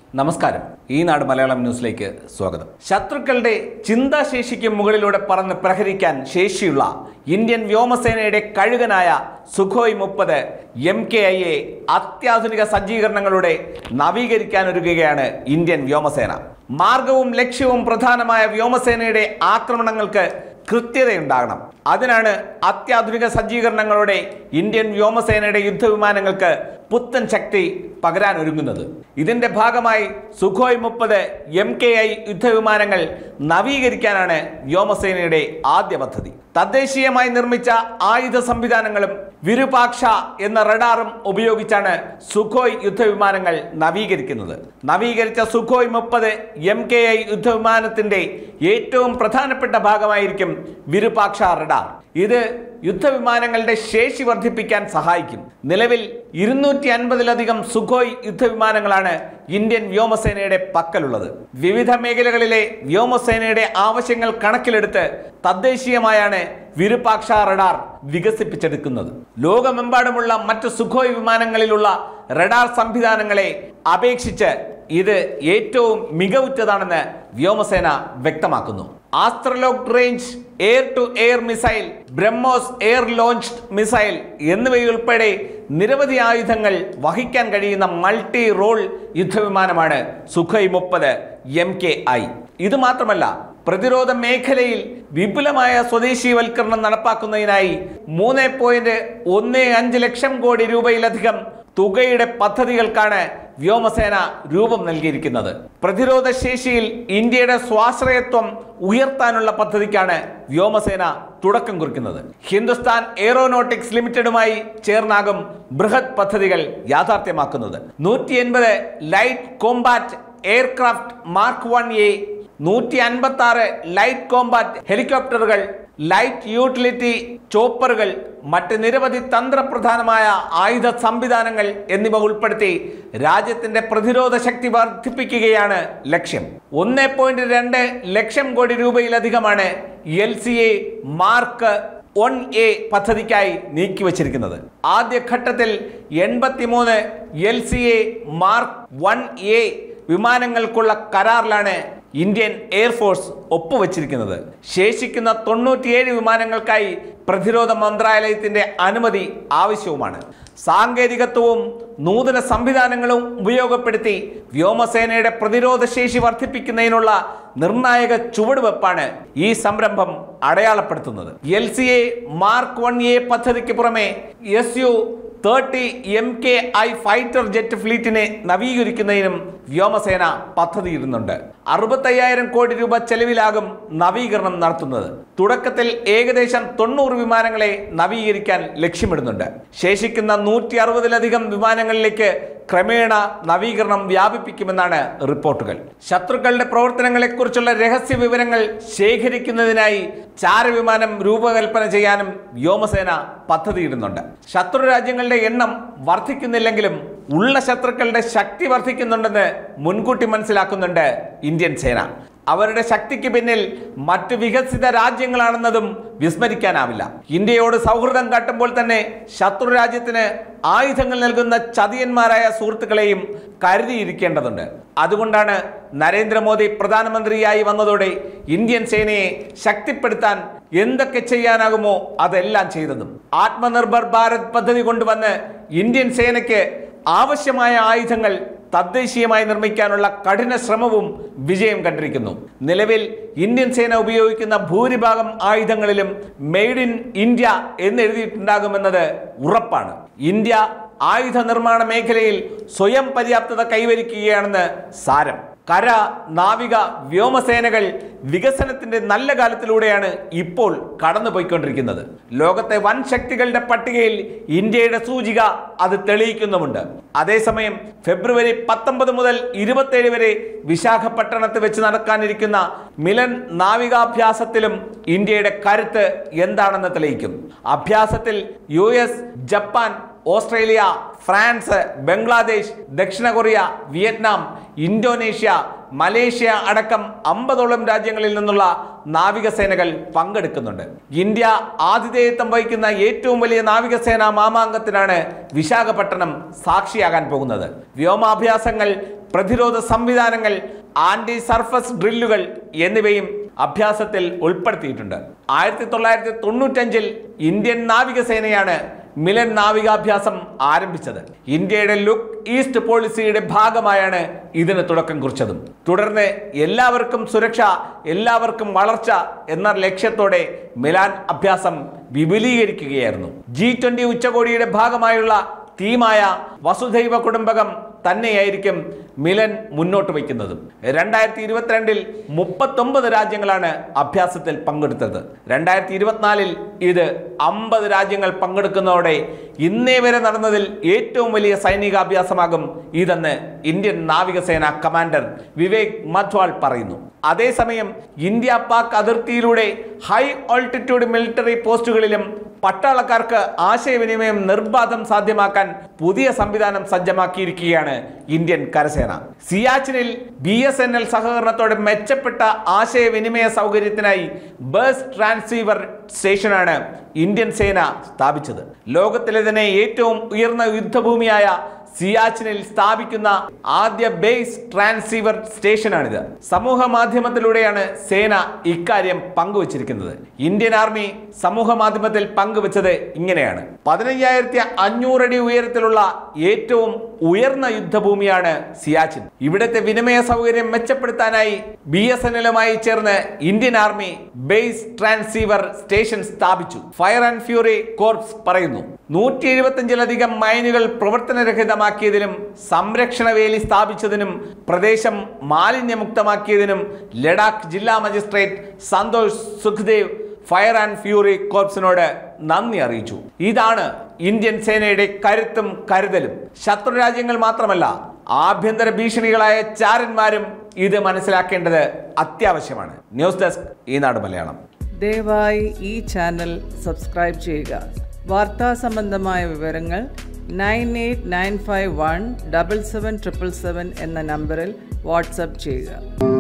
നമസ്കാരം ഈ നാട് മലയാളം ന്യൂസിലേക്ക് സ്വാഗതം ശത്രുക്കളുടെ ചിന്താശേഷിക്ക് മുകളിലൂടെ പറന്ന് പ്രഹരിക്കാൻ ശേഷിയുള്ള ഇന്ത്യൻ വ്യോമസേനയുടെ കഴുകനായ സുഖോയ് മുപ്പത് എം കെ ഐ എ അത്യാധുനിക സജ്ജീകരണങ്ങളോടെ നവീകരിക്കാനൊരുങ്ങുകയാണ് ഇന്ത്യൻ വ്യോമസേന മാർഗവും ലക്ഷ്യവും പ്രധാനമായ വ്യോമസേനയുടെ ആക്രമണങ്ങൾക്ക് കൃത്യതയുണ്ടാകണം അതിനാണ് അത്യാധുനിക സജ്ജീകരണങ്ങളോടെ ഇന്ത്യൻ വ്യോമസേനയുടെ യുദ്ധവിമാനങ്ങൾക്ക് പുത്തൻ ശക്തി പകരാൻ ഒരുങ്ങുന്നത് ഇതിന്റെ ഭാഗമായി സുഖോയ് മുപ്പത് എം കെ ഐ യുദ്ധവിമാനങ്ങൾ നവീകരിക്കാനാണ് വ്യോമസേനയുടെ ആദ്യ പദ്ധതി തദ്ദേശീയമായി നിർമ്മിച്ച ആയുധ സംവിധാനങ്ങളും വിരൂപാക്ഷ എന്ന റഡാറും ഉപയോഗിച്ചാണ് സുഖോയ് യുദ്ധവിമാനങ്ങൾ നവീകരിക്കുന്നത് നവീകരിച്ച സുഖോയ് മുപ്പത് എം കെ ഐ യുദ്ധവിമാനത്തിന്റെ ഏറ്റവും പ്രധാനപ്പെട്ട ഭാഗമായിരിക്കും വിരൂപാക്ഷ റഡാർ ഇത് യുദ്ധവിമാനങ്ങളുടെ ശേഷി വർദ്ധിപ്പിക്കാൻ സഹായിക്കും നിലവിൽ ഇരുന്നൂറ്റി അൻപതിലധികം സുഖോയ് യുദ്ധവിമാനങ്ങളാണ് ഇന്ത്യൻ വ്യോമസേനയുടെ പക്കലുള്ളത് വിവിധ മേഖലകളിലെ വ്യോമസേനയുടെ ആവശ്യങ്ങൾ കണക്കിലെടുത്ത് തദ്ദേശീയമായാണ് വിരൂപാക്ഷ റഡാർ വികസിപ്പിച്ചെടുക്കുന്നത് ലോകമെമ്പാടുമുള്ള മറ്റ് സുഖോയ് വിമാനങ്ങളിലുള്ള റഡാർ സംവിധാനങ്ങളെ അപേക്ഷിച്ച് ഇത് ഏറ്റവും മികവുറ്റതാണെന്ന് വ്യോമസേന വ്യക്തമാക്കുന്നു ആസ്ത്രലോക് range air to air missile BrahMos air launched missile എന്നിവയുൾപ്പെടെ നിരവധി ആയുധങ്ങൾ വഹിക്കാൻ കഴിയുന്ന മൾട്ടി റോൾ യുദ്ധവിമാനമാണ് സുഖോയ് മുപ്പത് എം കെ ഐ ഇത് മാത്രമല്ല പ്രതിരോധ മേഖലയിൽ വിപുലമായ സ്വദേശീവൽക്കരണം നടപ്പാക്കുന്നതിനായി മൂന്ന് പോയിന്റ് ഒന്ന് അഞ്ച് ലക്ഷം കോടി രൂപയിലധികം തുകയുടെ പദ്ധതികൾക്കാണ് വ്യോമസേന രൂപം നൽകിയിരിക്കുന്നത് പ്രതിരോധ ശേഷിയിൽ ഇന്ത്യയുടെ സ്വാശ്രയത്വം ഉയർത്താനുള്ള പദ്ധതിക്കാണ് വ്യോമസേന തുടക്കം കുറിക്കുന്നത് ഹിന്ദുസ്ഥാൻ എയ്റോനോട്ടിക്സ് ലിമിറ്റഡുമായി ചേർന്നാകും ബൃഹത് പദ്ധതികൾ യാഥാർത്ഥ്യമാക്കുന്നത് നൂറ്റി എൺപത് light combat aircraft mark one A നൂറ്റി അൻപത്തി ആറ് ലൈറ്റ് കോമ്പാറ്റ് ഹെലികോപ്റ്ററുകൾ ലൈറ്റ് യൂട്ടിലിറ്റി ചോപ്പറുകൾ മറ്റ് നിരവധി തന്ത്രപ്രധാനമായ ആയുധ സംവിധാനങ്ങൾ എന്നിവ ഉൾപ്പെടുത്തി രാജ്യത്തിന്റെ പ്രതിരോധ ശക്തി വർദ്ധിപ്പിക്കുകയാണ് ലക്ഷ്യം ഒന്ന് പോയിന്റ് രണ്ട് ലക്ഷം കോടി രൂപയിലധികമാണ് L C A mark one A പദ്ധതിക്കായി നീക്കിവച്ചിരിക്കുന്നത് ആദ്യഘട്ടത്തിൽ എൺപത്തിമൂന്ന് L C A mark one A വിമാനങ്ങൾക്കുള്ള കരാറിലാണ് ഇന്ത്യൻ എയർഫോഴ്സ് ഒപ്പുവച്ചിരിക്കുന്നത് ശേഷിക്കുന്ന തൊണ്ണൂറ്റിയേഴ് വിമാനങ്ങൾക്കായി പ്രതിരോധ മന്ത്രാലയത്തിന്റെ അനുമതി ആവശ്യവുമാണ് സാങ്കേതികത്വവും നൂതന സംവിധാനങ്ങളും ഉപയോഗപ്പെടുത്തി വ്യോമസേനയുടെ പ്രതിരോധ ശേഷി വർദ്ധിപ്പിക്കുന്നതിനുള്ള നിർണായക ചുവടുവെപ്പാണ് ഈ സംരംഭം അടയാളപ്പെടുത്തുന്നത് L C A mark one A പദ്ധതിക്ക് പുറമെ S U thirty M K I fighter jet ഫ്ലീറ്റിനെ നവീകരിക്കുന്നതിനും വ്യോമസേന പദ്ധതിയിടുന്നുണ്ട് അറുപത്തയ്യായിരം കോടി രൂപ ചെലവിലാകും നവീകരണം നടത്തുന്നത് തുടക്കത്തിൽ ഏകദേശം തൊണ്ണൂറ് വിമാനങ്ങളെ നവീകരിക്കാൻ ലക്ഷ്യമിടുന്നുണ്ട് ശേഷിക്കുന്ന നൂറ്റി അറുപതിലധികം വിമാനങ്ങളിലേക്ക് ക്രമേണ നവീകരണം വ്യാപിപ്പിക്കുമെന്നാണ് റിപ്പോർട്ടുകൾ ശത്രുക്കളുടെ പ്രവർത്തനങ്ങളെക്കുറിച്ചുള്ള രഹസ്യ വിവരങ്ങൾ ശേഖരിക്കുന്നതിനായി ചാരവിമാനം രൂപകൽപ്പന ചെയ്യാനും വ്യോമസേന പദ്ധതിയിടുന്നുണ്ട് ശത്രു രാജ്യങ്ങളുടെ എണ്ണം വർദ്ധിക്കുന്നില്ലെങ്കിലും ഉള്ള ശത്രുക്കളുടെ ശക്തി വർദ്ധിക്കുന്നുണ്ടെന്ന് മുൻകൂട്ടി മനസ്സിലാക്കുന്നുണ്ട് ഇന്ത്യൻ സേന അവരുടെ ശക്തിക്ക് പിന്നിൽ മറ്റ് വികസിത രാജ്യങ്ങളാണെന്നതും വിസ്മരിക്കാനാവില്ല ഇന്ത്യയോട് സൗഹൃദം കാട്ടുമ്പോൾ തന്നെ ശത്രു രാജ്യത്തിന് ആയുധങ്ങൾ നൽകുന്ന ചതിയന്മാരായ സുഹൃത്തുക്കളെയും കരുതിയിരിക്കേണ്ടതുണ്ട് അതുകൊണ്ടാണ് നരേന്ദ്രമോദി പ്രധാനമന്ത്രിയായി വന്നതോടെ ഇന്ത്യൻ സേനയെ ശക്തിപ്പെടുത്താൻ എന്തൊക്കെ ചെയ്യാനാകുമോ അതെല്ലാം ചെയ്തതും ആത്മനിർഭർ ഭാരത് പദ്ധതി കൊണ്ടുവന്ന് ഇന്ത്യൻ സേനയ്ക്ക് ആവശ്യമായ ആയുധങ്ങൾ തദ്ദേശീയമായി നിർമ്മിക്കാനുള്ള കഠിന ശ്രമവും വിജയം കണ്ടിരിക്കുന്നു നിലവിൽ ഇന്ത്യൻ സേന ഉപയോഗിക്കുന്ന ഭൂരിഭാഗം ആയുധങ്ങളിലും മെയ്ഡ് ഇൻ ഇന്ത്യ എന്നെഴുതിയിട്ടുണ്ടാകുമെന്നത് ഉറപ്പാണ് ഇന്ത്യ ആയുധ നിർമ്മാണ മേഖലയിൽ സ്വയം പര്യാപ്തത കൈവരിക്കുകയാണെന്ന് സാരം കര നാവിക വ്യോമസേനകൾ വികസനത്തിന്റെ നല്ല കാലത്തിലൂടെയാണ് ഇപ്പോൾ കടന്നുപോയിക്കൊണ്ടിരിക്കുന്നത് ലോകത്തെ വൻ ശക്തികളുടെ പട്ടികയിൽ ഇന്ത്യയുടെ സൂചിക അത് തെളിയിക്കുന്നുമുണ്ട് അതേസമയം ഫെബ്രുവരി പത്തൊമ്പത് മുതൽ ഇരുപത്തേഴ് വരെ വിശാഖപട്ടണത്ത് വെച്ച് നടക്കാനിരിക്കുന്ന മിലൻ നാവികാഭ്യാസത്തിലും ഇന്ത്യയുടെ കരുത്ത് എന്താണെന്ന് തെളിയിക്കും അഭ്യാസത്തിൽ U S Japan Australia France Bangladesh ദക്ഷിണ കൊറിയ വിയറ്റ്നാം ഇന്തോനേഷ്യ മലേഷ്യ അടക്കം അമ്പതോളം രാജ്യങ്ങളിൽ നിന്നുള്ള നാവികസേനകൾ പങ്കെടുക്കുന്നുണ്ട് ഇന്ത്യ ആതിഥേയത്വം വഹിക്കുന്ന ഏറ്റവും വലിയ നാവികസേന മാമാങ്കത്തിനാണ് വിശാഖപട്ടണം സാക്ഷിയാകാൻ പോകുന്നത് വ്യോമാഭ്യാസങ്ങൾ പ്രതിരോധ സംവിധാനങ്ങൾ ആന്റി സർഫസ് ഡ്രില്ലുകൾ എന്നിവയും അഭ്യാസത്തിൽ ഉൾപ്പെടുത്തിയിട്ടുണ്ട് ആയിരത്തി തൊള്ളായിരത്തി തൊണ്ണൂറ്റഞ്ചിൽ ഇന്ത്യൻ നാവികസേനയാണ് മിലൻ നാവികാഭ്യാസം ആരംഭിച്ചത് ഇന്ത്യയുടെ ലുക്ക് ഈസ്റ്റ് പോളിസിയുടെ ഭാഗമായാണ് ഇതിന് തുടക്കം കുറിച്ചതും തുടർന്ന് എല്ലാവർക്കും സുരക്ഷ എല്ലാവർക്കും വളർച്ച എന്ന ലക്ഷ്യത്തോടെ മിലാൻ അഭ്യാസം വിപുലീകരിക്കുകയായിരുന്നു ജി ട്വന്റി ഉച്ചകോടിയുടെ ഭാഗമായുള്ള തീമായ വസുധൈവ കുടുംബകം തന്നെയായിരിക്കും മിലൻ മുന്നോട്ട് വയ്ക്കുന്നതും രണ്ടായിരത്തി ഇരുപത്തിരണ്ടിൽ മുപ്പത്തൊമ്പത് രാജ്യങ്ങളാണ് അഭ്യാസത്തിൽ പങ്കെടുത്തത് രണ്ടായിരത്തി ഇരുപത്തിനാലിൽ ഇത് അമ്പത് രാജ്യങ്ങൾ പങ്കെടുക്കുന്നതോടെ ഇന്നേ വരെ നടന്നതിൽ ഏറ്റവും വലിയ സൈനികാഭ്യാസമാകും ഇതെന്ന് ഇന്ത്യൻ നാവികസേന കമാൻഡർ വിവേക് മധ്വാൾ പറയുന്നു അതേസമയം ഇന്ത്യ പാക് അതിർത്തിയിലൂടെ ഹൈ ഓൾട്ടിറ്റ്യൂഡ് മിലിറ്ററി പോസ്റ്റുകളിലും പട്ടാളക്കാർക്ക് ആശയവിനിമയം നിർബാധം സാധ്യമാക്കാൻ പുതിയ സംവിധാനം സജ്ജമാക്കിയിരിക്കുകയാണ് ഇന്ത്യൻ കരസേന സിയാച്ചിനിൽ ബി എസ് എൻ എൽ സഹകരണത്തോടെ മെച്ചപ്പെട്ട ആശയവിനിമയ സൗകര്യത്തിനായി ബസ് ട്രാൻസീവർ സ്റ്റേഷനാണ് ഇന്ത്യൻ സേന സ്ഥാപിച്ചത് ലോകത്തിലെ തന്നെ ഏറ്റവും ഉയർന്ന യുദ്ധഭൂമിയായ സിയാച്ചിനിൽ സ്ഥാപിക്കുന്ന ആദ്യ ബേസ് ട്രാൻസീവർ സ്റ്റേഷനാണിത് സമൂഹ മാധ്യമത്തിലൂടെയാണ് സേന ഇക്കാര്യം പങ്കുവച്ചിരിക്കുന്നത് ഇന്ത്യൻ ആർമി സമൂഹ മാധ്യമത്തിൽ പങ്കുവച്ചത് ഇങ്ങനെയാണ് പതിനയ്യായിരത്തി അഞ്ഞൂറടി ഉയരത്തിലുള്ള ഏറ്റവും ഉയർന്ന യുദ്ധഭൂമിയാണ് സിയാച്ചിൻ ഇവിടുത്തെ വിനിമയ സൗകര്യം മെച്ചപ്പെടുത്താനായി ബി എസ് എൻ എല്ലുമായി ചേർന്ന് Indian army base transceiver station സ്ഥാപിച്ചു ഫയർ ആൻഡ് ഫ്യൂറി കോർപ്സ് പറയുന്നു നൂറ്റി എഴുപത്തിയഞ്ചിലധികം മൈനുകൾ പ്രവർത്തനരഹിതമാക്കിയതിനും സംരക്ഷണ വേലി സ്ഥാപിച്ചതിനും പ്രദേശം മാലിന്യമുക്തമാക്കിയതിനും ലഡാക്ക് ജില്ലാ magistrate Santosh Sukhdev Fire and Fury കോർപ്സിനോട് നന്ദി അറിയിച്ചു ഇതാണ് ഇന്ത്യൻ സേനയുടെ കരുത്തും കരുതലും ശത്രു രാജ്യങ്ങൾ മാത്രമല്ല ആഭ്യന്തര ഭീഷണികളായ ചാരന്മാരും ഇത് മനസ്സിലാക്കേണ്ടത് അത്യാവശ്യമാണ് ന്യൂസ് ഡെസ്ക് ഈനാട് മലയാളം ദയവായി ഈ ചാനൽ സബ്സ്ക്രൈബ് ചെയ്യുക വാർത്താ സംബന്ധമായ വിവരങ്ങൾ nine eight nine five one double seven triple seven എന്ന നമ്പറിൽ വാട്സപ്പ് ചെയ്യുക